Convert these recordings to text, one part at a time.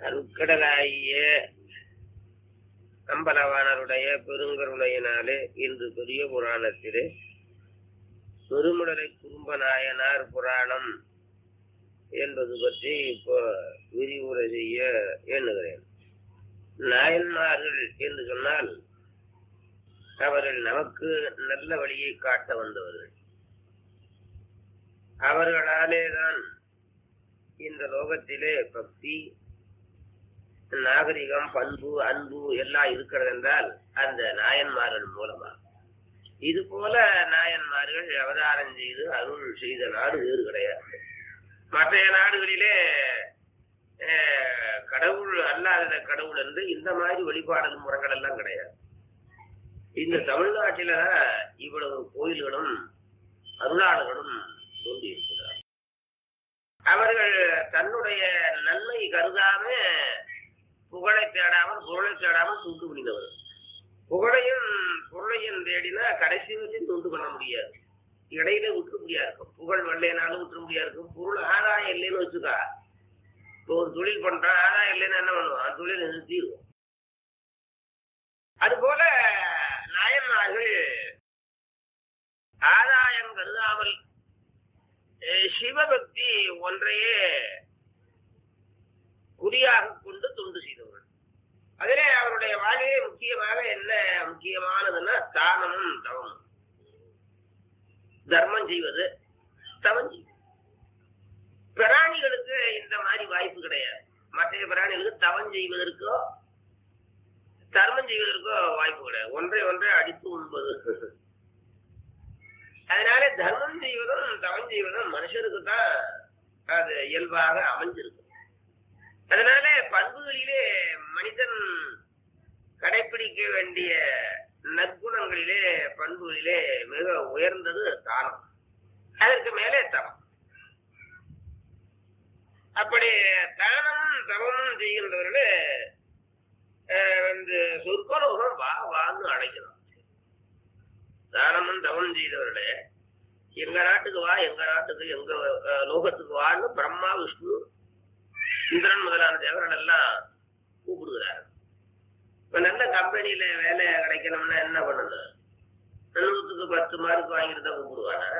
அருட்கடலாகிய அம்பலவாணருடைய பெருங்கருணையினாலே இன்று பெரிய புராணத்திலே பெருமுடலை குறும்ப நாயனார் புராணம் என்பது பற்றி இப்போ விரிவுரை செய்ய எண்ணுகிறேன் நாயன்மார்கள் என்று சொன்னால் அவர்கள் நமக்கு நல்ல வழியை காட்ட வந்தவர்கள் அவர்களாலேதான் இந்த லோகத்திலே பக்தி நாகரிகம் பண்பு அன்பு எல்லாம் இருக்கிறது என்றால் அந்த நாயன்மார்கள் மூலமா இது போல நாயன்மார்கள் அவதாரம் செய்து அருள் செய்த நாடு வேறு கிடையாது மற்ற நாடுகளிலே அஹ், கடவுள் அல்லாத கடவுள் என்று இந்த மாதிரி வழிபாடல் முறைகள் எல்லாம் கிடையாது இந்த தமிழ்நாட்டில இவ்வளவு கோயில்களும் அருளாளர்களும் தோன்றி இருக்கிறார் அவர்கள் தன்னுடைய நன்மை கருதாம புகழை தேடாமல் பொருளை தேடாமல் தூண்டு முடிந்தவர் புகழையும் பொருளையும் தேடினா கடைசி வரையும் தூண்டு பண்ண முடியாது இடையில விட்டு முடியா இருக்கும் புகழ் வெள்ளைனாலும் விட்டு முடியா இருக்கும் பொருள் ஆதாயம் இல்லைன்னு வச்சுக்கா இப்போ ஒரு தொழில் பண்றான் ஆதாயம் இல்லைன்னா என்ன பண்ணுவான் தொழில் நிறுத்திடுவோம் அதுபோல நாயன்மார்கள் ஆதாயம் கருதாமல் அஹ், சிவபக்தி ஒன்றையே குறியாக கொண்டு தொண்டு செய்தவர்கள் அதிலே அவருடைய வாழ்விலே முக்கியமாக என்ன முக்கியமானதுன்னா தானமும் தவமும் தர்மம் செய்வது தவம் செய்வது பிராணிகளுக்கு இந்த மாதிரி வாய்ப்பு கிடையாது மற்ற பிராணிகளுக்கு தவம் செய்வதற்கோ தர்மம் செய்வதற்கோ வாய்ப்பு கிடையாது ஒன்றை ஒன்றை அடித்து உண்பது அதனால தர்மம் செய்வதும் தவம் செய்வதும் மனுஷருக்கு தான் அது இயல்பாக அமைஞ்சிருக்கு அதனால பண்புகளிலே மனிதன் கடைபிடிக்க வேண்டிய நற்குணங்களிலே பண்புகளிலே மிக உயர்ந்தது தானம் அதற்கு மேலே தவம் அப்படி தானமும் தவமும் செய்கின்றவர்களே அஹ், வந்து சொற்கலோகம் வா வான்னு அழைக்கணும் தானமும் தவம் செய்தவர்களே எங்க நாட்டுக்கு வா எங்க நாட்டுக்கு எங்க அஹ், லோகத்துக்கு வான்னு பிரம்மா விஷ்ணு இந்திரன் முதலான தேவர்கள் எல்லாம் கூப்பிடுகிறார் இப்ப நல்ல கம்பெனியில வேலை கிடைக்கணும்னா என்ன பண்ணணும் நூத்துக்கு பத்து மார்க் வாங்கிட்டு தான் கூப்பிடுவானா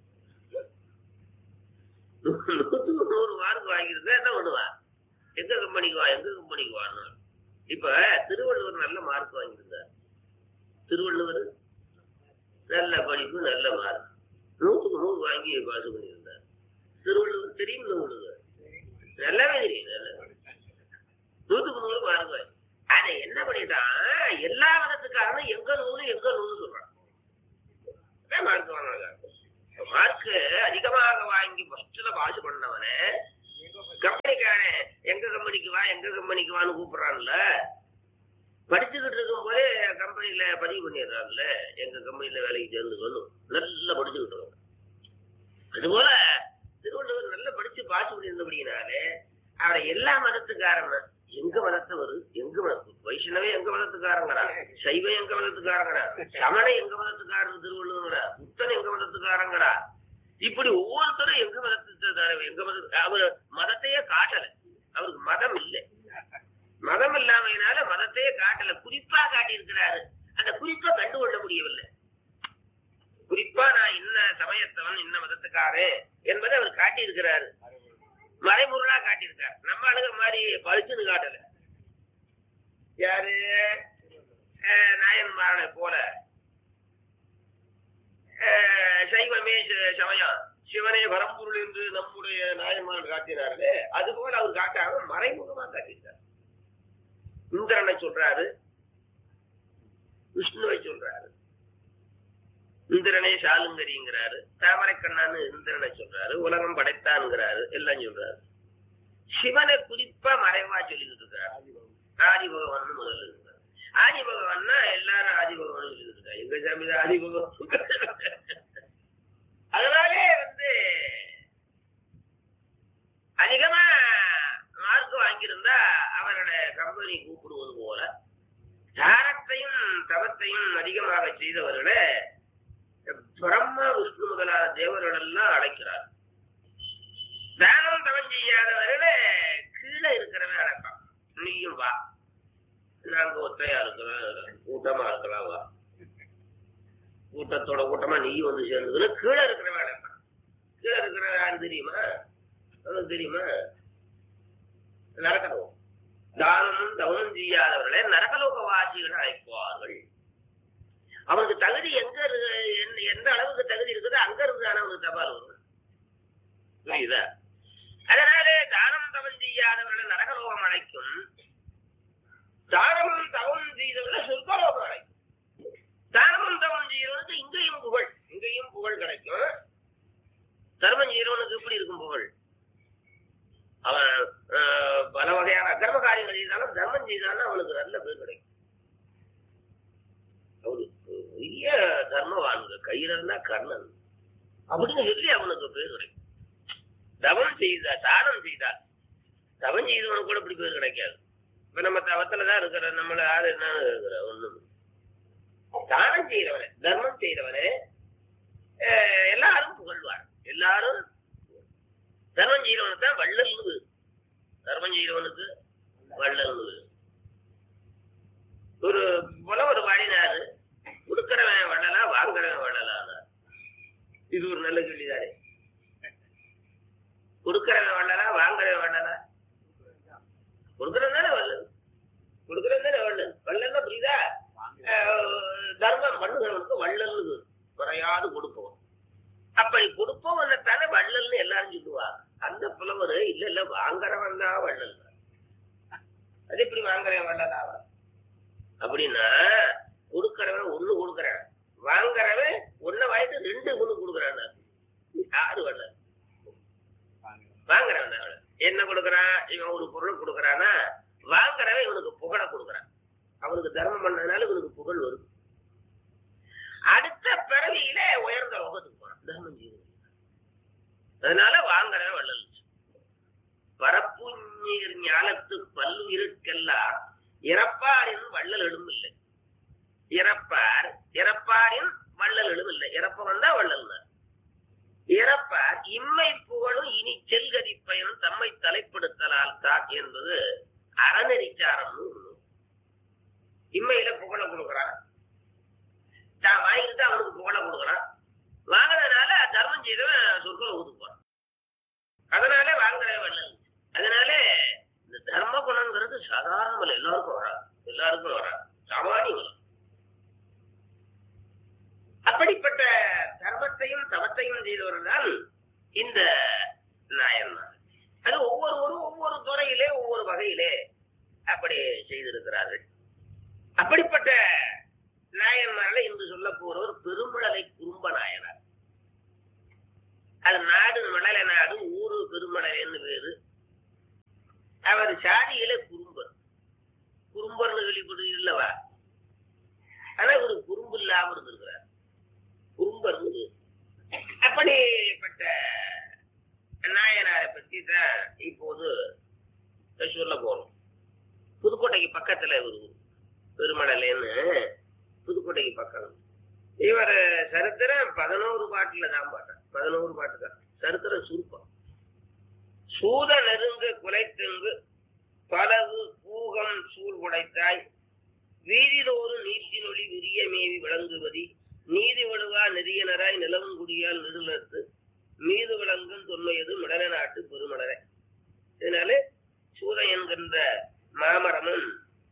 நூத்துக்கு நூறு மார்க் வாங்கிட்டு என்ன பண்ணுவான் எங்க கம்பெனிக்கு வா எங்க கம்பெனிக்கு வான்னு இப்ப திருவள்ளுவர் நல்ல மார்க் வாங்கியிருந்தார் திருவள்ளுவர் நல்ல படிப்பு நல்ல மார்க் நூத்துக்கு நூறு வாங்கி பாஸ் பண்ணியிருந்தார் திருவள்ளுவர் தெரியும் உங்களுக்கு நல்லாவே தெரியும் நல்லாவே நூத்துக்கு நூறு மார்க் வாங்கி அதை என்ன பண்ணிட்டான் எல்லா மதத்துக்காரனும் எங்க நூறு எங்க நூறு சொல்றான் அதான் மார்க் வாங்கினாங்க மார்க் அதிகமாக வாங்கி ஃபர்ஸ்ட்ல பாஸ் பண்ணவனே கம்பெனிக்காரன் எங்க கம்பெனிக்கு வா எங்க கம்பெனிக்கு வான்னு கூப்பிடுறான்ல படிச்சுக்கிட்டு இருக்கும் போதே கம்பெனில பதிவு பண்ணிடுறான்ல எங்க கம்பெனில வேலைக்கு சேர்ந்துக்கணும் நல்லா படிச்சுக்கிட்டு இருக்கணும் அதுபோல திருவள்ளுவர் நல்லா படிச்சு பாஸ் பண்ணியிருந்தபடினாலே அவரை எல்லா மதத்துக்காரன் எங்க மதத்தவர் எங்க மதத்து வைஷ்ணவே எங்க மதத்துக்காரங்கடா சைவம் எங்க மதத்துக்காரங்கடா சமண எங்க மதத்துக்காரன் திருவள்ளுவரா புத்தன் எங்க மதத்துக்காரங்கடா இப்படி ஒவ்வொருத்தரும் எங்க மதத்துக்கார எங்க மத அவர் மதத்தையே காட்டல அவருக்கு மதம் இல்லை மதம் இல்லாமையினால மதத்தையே காட்டல குறிப்பா காட்டியிருக்கிறாரு அந்த குறிப்பை கண்டுகொள்ள முடியவில்லை குறிப்பா நான் இன்ன சமயத்தவன் இன்ன மதத்துக்காரன் என்பதை அவர் காட்டியிருக்கிறாரு மறைமுறையா காட்டியிருக்காரு நம்ம ஆளுங்க மாதிரி பழிச்சுன்னு காட்டல யாரு அஹ், நாயன்மாரனை போல அஹ், சைவமே ச- சமயம் சிவனே பரம்பொருள் என்று நம்முடைய நாயன்மார் காட்டினார்களே அது போல அவர் காட்டாம மறைமுகமா காட்டியிருக்காரு இந்திரனை சொல்றாரு விஷ்ணுவை சொல்றாரு இந்திரனே சாலுங்கரிங்கிறாரு தாமரை கண்ணான்னு இந்திரனை சொல்றாரு உலகம் படைத்தான்ங்கிறாரு எல்லாம் சொல்றாரு சிவனை குறிப்பா மறைவா சொல்லிக்கிட்டு இருக்காரு ஆதி பகவான் முதல்ல இருக்காரு ஆதி பகவான்னா எல்லாரும் ஆதி பகவான் சொல்லிக்கிட்டு இருக்காரு எங்க சாமி தான் ஆதி பகவான் அதனாலே வந்து அதிகமா மார்க் வாங்கியிருந்தா அவரோட கம்பெனி கூப்பிடுவது போல தானத்தையும் தவத்தையும் அதிகமாக செய்தவர்களே பிரம்மா விஷ்ணு முதலான தேவர்கள் எல்லாம் அழைக்கிறார் தானம் தவம் செய்யாதவர்களே கீழே இருக்கிறவன் அழைப்பான் இருக்கிறோம் வா நாங்க ஒத்தையா இருக்கிறோம் கூட்டமா இருக்கலாம் வா கூட்டத்தோட கூட்டமா நீ வந்து சேர்ந்துக்கணும் கீழே இருக்கிற வேலை கீழே இருக்கிற யாரு தெரியுமா உனக்கு தெரியுமா நரகலோகம் தானமும் தவனும் செய்யாதவர்களை நரகலோக வாசிகள் அழைப்பார்கள் அவனுக்கு தகுதி எங்க இருக்கு எந்த- எந்த அளவுக்கு தகுதி இருக்குதோ அங்க இருந்து தானே அவனுக்கு தபால் வரும் புரியுதா அதனாலே தானம் தவம் செய்யாதவர்களை நரகலோகம் அழைக்கும் தானமும் தவம் செய்தவர்களை சொர்க்கலோகம் அழைக்கும் தானமும் தவம் செய்யறவனுக்கு இங்கேயும் புகழ் இங்கேயும் புகழ் கிடைக்கும் தர்மம் செய்யறவனுக்கு எப்படி இருக்கும் புகழ் அவன் அஹ், பல வகையான அக்கிரம காரியங்கள் செய்தாலும் தர்மம் செய்தாலும் அவனுக்கு நல்ல பேர் கிடைக்கும் அவனுக்கு பெரிய தர்மவான்கள் கையில இருந்தா கர்ணன் அப்படின்னு சொல்லி அவனுக்கு பேர் கிடைக்கும் தவம் செய்தா தானம் செய்தால் தவம் செய்தவனுக்கு கூட இப்படி பேர் கிடைக்காது இப்ப நம்ம தவத்துல தான் இருக்கிற நம்மள ஆள் என்ன இருக்கிற ஒண்ணும் தானம் செய்தவனே தர்மம் செய்தவனே அஹ், எல்லாரும் புகழ்வார் எல்லாரும் தர்மம் செய்தவனுக்கு தான் வள்ளல்னு தர்மம் செய்தவனுக்கு வள்ளல்னு ஒரு புலவர் வாழினாரு கொடுக்கிறவன் வள்ளலா வாங்குறவன் வள்ளலானா இது ஒரு நல்ல கேள்விதானே கொடுக்கிறவன் வள்ளலா வாங்குறவன் வள்ளலா கொடுக்கறவன் தானே வள்ளல் கொடுக்கறவன் தானே வள்ளல் வள்ளல்னா புரியுதா அஹ், தர்மம் பண்ணுகிறவனுக்கு வள்ளல் குறையாது கொடுப்பவன் அப்படி கொடுப்பவனை தானே வள்ளல்னு எல்லாரும் சொல்லுவாங்க அந்த புலவர் இல்ல இல்ல வாங்குறவன் தான் வள்ளல் அது எப்படி வாங்குறவன் வள்ளலாவா அப்படின்னா கொடுக்கறவன் ஒண்ணு கொடுக்கறான் வாங்குறவன் ஒன்ன வாங்கிட்டு ரெண்டு ஒண்ணு கொடுக்கறான் யாரு வள்ளல் வாங்குறவன் தான் வள்ளல். என்ன கொடுக்கறான் இவன் ஒரு பொருள் கொடுக்கறானா வாங்குறவன் இவனுக்கு புகழ கொடுக்கறான் அவனுக்கு தர்மம் பண்ணதுனால இவனுக்கு புகழ் வரும் அடுத்த பிறவியில உயர்ந்த லோகத்துக்கு போறான் தர்மம் செய்து அதனால வாங்குறவன் வள்ளல் பரப்புஞீர் ஞானத்து பல்லுயிருக்கெல்லாம் இறப்பாரின் வள்ளல் இல்லை இறப்பார் இறப்பாரின் வள்ளல் இல்லை இறப்ப வந்தா வள்ளல் இறப்பார் இம்மை புகழும் இனி செல்கதி பயனும் தம்மை தலைப்படுத்தலால் தான் என்பது அறநெறிச்சாரம் இம்மையில புகழ கொடுக்குறான் தான் வாங்கிட்டு அவனுக்கு புகழ கொடுக்குறான் வாங்கினதுனால தர்மம் செய்தவன் சொற்களை ஒதுக்குவான் அதனால வாங்குற வள்ளல் அதனால இந்த தர்ம குணங்கிறது சாதாரண எல்லாருக்கும் வராது எல்லாருக்கும் வராது சாமானியம் வரும் அப்படிப்பட்ட தர்மத்தையும் தவத்தையும் செய்தவர்கள் தான் இந்த நாயன்மார் அது ஒவ்வொருவரும் ஒவ்வொரு துறையிலே ஒவ்வொரு வகையிலே அப்படி செய்திருக்கிறார்கள் அப்படிப்பட்ட நாயன்மார்களை இன்று சொல்ல போறவர் பெருமழலை குறும்ப நாயனார் அது நாடு மணல நாடு ஊரு பெருமழலைன்னு பேரு அவர் சாதியில குறும்பர் குறும்பர்னு கேள்விப்பட்டு இல்லவா ஆனா ஒரு குறும்பு இல்லாம இருந்திருக்கிறார் குறும்பர் அப்படிப்பட்ட நாயனாரை பத்தி தான் இப்போது சொல்ல போறோம் புதுக்கோட்டைக்கு பக்கத்துல ஒரு ஊர் பெருமடலைன்னு புதுக்கோட்டைக்கு பக்கம் இவர் சரித்திரம் பதினோரு பாட்டுல தான் பாட்டார் பதினோரு பாட்டு தான் சரித்திரம் சுருக்கம் சூத நெருங்கு குலைத்தெங்கு பலவு பூகம் சூழ் உடைத்தாய் வீதிதோறு நீட்டினொளி விரிய மேவி விளங்குவதி நீதி வடுவா நெறியனராய் நிலவுங்குடியால் நெடுலத்து மீது விளங்கும் தொன்மையது மிடல நாட்டு பெருமடலை இதனால சூத என்கின்ற மாமரமும்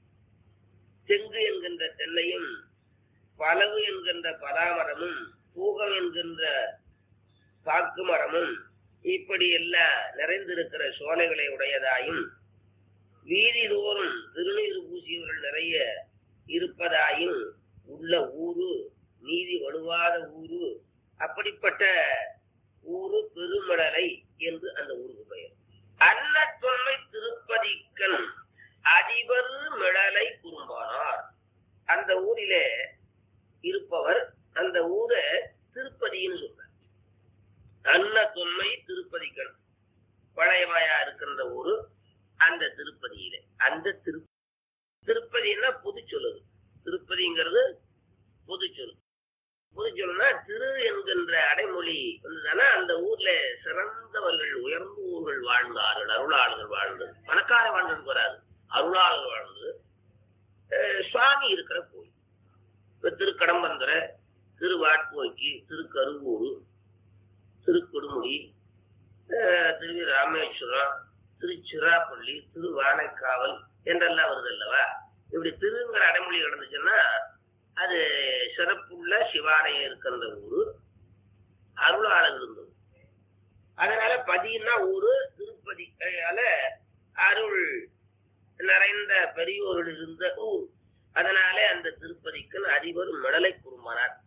செங்கு என்கின்ற தென்னையும் பலவு என்கின்ற பலாமரமும் பூகம் என்கின்ற பாக்கு மரமும் இப்படி எல்லாம் நிறைந்திருக்கிற சோலைகளை உடையதாயும் வீதிதோறும் திருநீர் பூசியவர்கள் நிறைய இருப்பதாயும் உள்ள ஊரு நீதி வலுவாத ஊரு அப்படிப்பட்ட ஊரு பெருமடலை என்று அந்த ஊருக்கு பெயர் அன்ன தொன்மை திருப்பதிக்கன் அதிபர் மிடலை குறும்பானார் அந்த ஊரிலே இருப்பவர் அந்த ஊரை திருப்பதின்னு சொல்றார் அன்ன தொன்மை திருப்பதிக்கன் பழையவாயா இருக்கின்ற ஊரு அந்த திருப்பதியிலே அந்த திரு திருப்பதினா பொது சொல்லுது திருப்பதிங்கிறது பொது சொல் பொது சொல்லுனா திரு என்கின்ற அடைமொழி வந்ததுன்னா அந்த ஊர்ல சிறந்தவர்கள் உயர்ந்த ஊர்கள் வாழ்ந்தார்கள் அருளாளர்கள் வாழ்ந்து பணக்கார வாழ்ந்ததுக்கு வராது அருளாளர் வாழ்ந்து அஹ், சுவாமி இருக்கிற கோயில் இப்ப திருக்கடம்பந்தர திருவாட்போக்கி திருக்கருவூர் திருக்கொடுமுடி அஹ், திரு ராமேஸ்வரம் திருச்சிராப்பள்ளி திருவானைக்காவல் என்றெல்லாம் வருது அல்லவா இப்படி திருங்கிற அடைமொழி கிடந்துச்சுன்னா அது சிறப்புள்ள சிவாலயம் இருக்கின்ற ஊரு அருளாளர் இருந்தது அதனால பதின்னா ஊரு திருப்பதி அதனால அருள் நிறைந்த பெரியோர்கள் இருந்த ஊர் அதனாலே அந்த திருப்பதிக்கு அதிபர் மடலை குறும்பனார்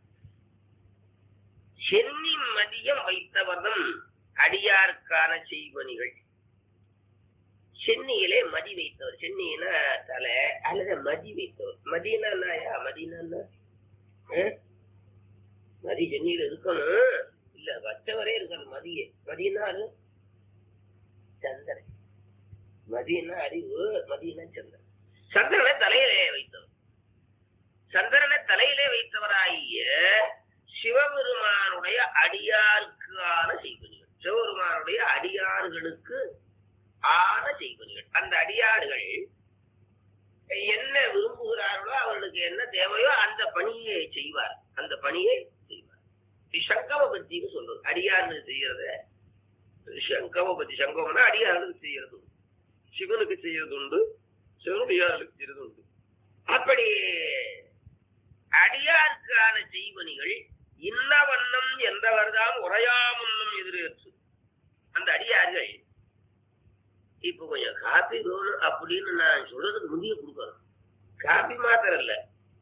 சென்னி மதியம் வைத்தவர்தம் அடியார்க்கான செய்வனிகள் சென்னியிலே மதி வைத்தவர் சென்னியில தலை அல்லது மதி வைத்தவர் மதினா நாயா மதினா மதி சென்னியில இருக்கணும் இல்ல வச்சவரே இருக்கணும் மதியே மதினாரு சந்திரன் மதினா அறிவு மதினா சந்திரன் சந்திரனை தலையிலே வைத்தவர் சந்திரனை தலையிலே வைத்தவராகிய சிவபெருமானுடைய அடியாருக்கான செய்வனிகள் சிவபெருமானுடைய அடியார்களுக்கு ஆன செய்வனிகள் அந்த அடியார்கள் என்ன விரும்புகிறார்களோ அவர்களுக்கு என்ன தேவையோ அந்த பணியை செய்வார் அந்த பணியை செய்வார் இது சங்கம பத்தின்னு சொல்றது அடியார்னு செய்யறத சங்கம பத்தி சங்கமம்னா அடியார்களுக்கு செய்யறது உண்டு. சிவனுக்கு செய்யறது உண்டு சிவனுடையார்களுக்கு செய்யறது உண்டு அப்படி அடியாருக்கான செய்வனிகள் இன்ன வண்ணம் என்றவர்தான் உரையாமன்னம் எதிரேற்று அந்த அடியார்கள் இப்ப கொஞ்சம் காப்பி வேணும் அப்படின்னு நான் சொல்றதுக்கு முந்திய கொடுக்கணும் காப்பி மாத்திரம் இல்ல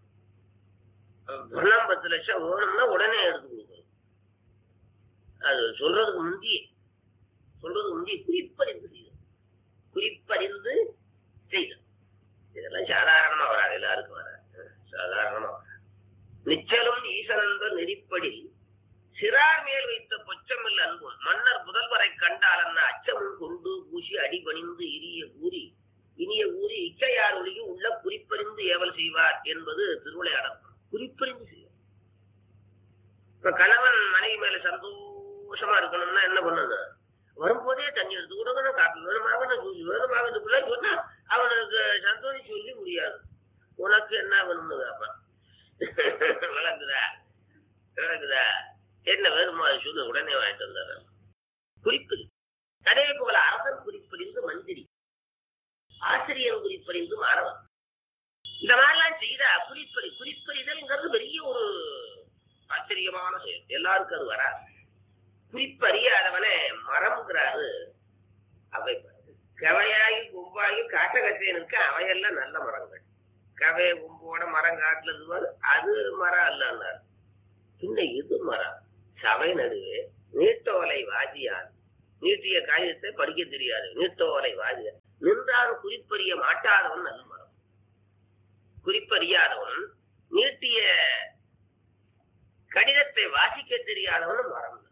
பணம் பத்து லட்சம் வேணும்னா உடனே எடுத்து கொடுக்கணும் அது சொல்றதுக்கு முந்தி சொல்றதுக்கு முந்தி குறிப்பறிந்து செய்யணும் குறிப்பறிந்து செய்யணும் இதெல்லாம் சாதாரணமா வராது எல்லாருக்கும் வராது சாதாரணமா வராது நிச்சலும் ஈசனந்த நெறிப்படி சிறார் மேல் வைத்த பொச்சமில் அன்பும் மன்னர் புதல்வரை கண்டால் அன்ன அச்சமும் கொண்டு பூசி அடிபணிந்து இரிய கூறி இனிய ஊறி இச்சையார் ஒளிக்கு உள்ள குறிப்பறிந்து ஏவல் செய்வார் என்பது திருவிளையாடல் குறிப்பறிந்து செய்வார் இப்ப கணவன் மனைவி மேல சந்தோஷமா இருக்கணும்னா என்ன பண்ணணும் வரும்போதே தண்ணி எடுத்து கொடுக்கணும் காப்பி வேணுமாக ஜூஸ் வேணுமாக இந்த பிள்ளை சொன்னா அவனுக்கு சந்தோஷம் சொல்லி முடியாது உனக்கு என்ன வேணும்னு கேட்பான் விளங்குதா விளங்குதா என்ன வேணுமோ அதை சொல்லு உடனே வாங்கிட்டு வந்தாரு குறிப்பு அதே போல அரசன் குறிப்பறிந்து மந்திரி ஆசிரியர் குறிப்பறிந்து மாணவன் இந்த மாதிரிலாம் செய்தா குறிப்பறி குறிப்பறிதல்ங்கிறது பெரிய ஒரு ஆச்சரியமான செயல் எல்லாருக்கும் அது வராது குறிப்பறியாதவனே மரம்ங்கிறாரு அவை கவையாகி கொம்பாகி காட்ட கச்சேனுக்கு அவையெல்லாம் நல்ல மரங்கள் கவை கொம்போட மரம் காட்டுல இருக்குவாரு அது மரம் அல்லன்னாரு பின்ன இது மரம் சபை நடுவே நீட்டோலை வாதியார் நீட்டிய காகிதத்தை படிக்க தெரியாது நீட்டோலை வாதியார் நின்றாலும் குறிப்பறிய மாட்டாதவன் நல்ல மரம் குறிப்பறியாதவன் நீட்டிய கடிதத்தை வாசிக்க தெரியாதவன் மரம்